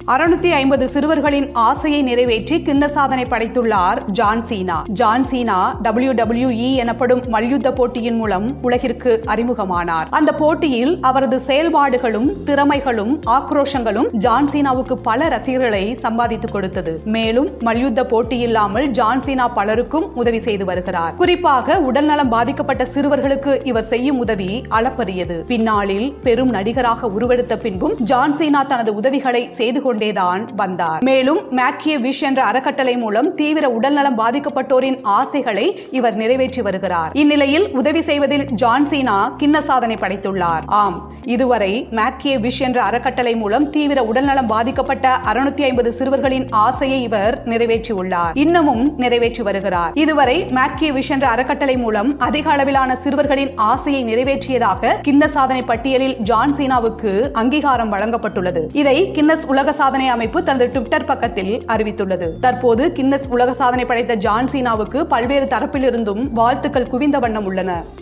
அறுநூத்தி ஐம்பது சிறுவர்களின் ஆசையை நிறைவேற்றி கிண்ண சாதனை படைத்துள்ளார் John Cena John Cena WWE எனப்படும் மல்யுத்த போட்டியின் மூலம் உலகிற்கு அறிமுகமானார் அந்த போட்டியில் அவரது செயல்பாடுகளும் திறமைகளும் ஆக்ரோஷங்களும் ஜான் சீனாவுக்கு பல ரசிகர்களை சம்பாதித்துக் கொடுத்தது மேலும் மல்யுத்த போட்டி இல்லாமல் ஜான் சீனா பலருக்கும் உதவி செய்து வருகிறார் குறிப்பாக உடல்நலம் பாதிக்கப்பட்ட சிறுவர்களுக்கு இவர் செய்யும் உதவி அளப்பரியது பின்னாளில் பெரும் நடிகராக உருவெடுத்த பின்பும் ஜான் சீனா தனது உதவிகளை செய்து கொண்டேதான் வந்தார் மேலும் மேக்கிய விஷ் என்ற அறக்கட்டளை மூலம் தீவிர உடல்நலம் பாதிக்கப்பட்டோரின் ஆசைகளை இவர் நிறைவேற்றி வருகிறார் இந்நிலையில் உதவி செய்வதில் ஜான் சீனா கிண்ண சாதனை படைத்துள்ளார் ஆம் இதுவரை மேக்கிய விஷ் என்ற அறக்கட்டளை மூலம் தீவிர உடல்நலம் பாதிக்கப்பட்ட அறுநூத்தி ஐம்பது சிறுவர்களின் ஆசையை இவர் நிறைவேற்றியுள்ளார் இன்னமும் நிறைவேற்றி வருகிறார் இதுவரை மேக்கிய விஷ் என்ற அறக்கட்டளை மூலம் அதிக அளவிலான சிறுவர்களின் ஆசையை நிறைவேற்றியதாக கிண்ண சாதனை பட்டியலில் ஜான் சீனாவுக்கு அங்கீகாரம் வழங்கப்பட்டுள்ளது இதை கின்னஸ் உலக சாதனை அமைப்பு தனது ட்விட்டர் பக்கத்தில் அறிவித்துள்ளது தற்போது கின்னஸ் உலக சாதனை படைத்த ஜான் சீனாவுக்கு பல்வேறு தரப்பிலிருந்தும் வாழ்த்துக்கள் குவிந்த வண்ணம் உள்ளன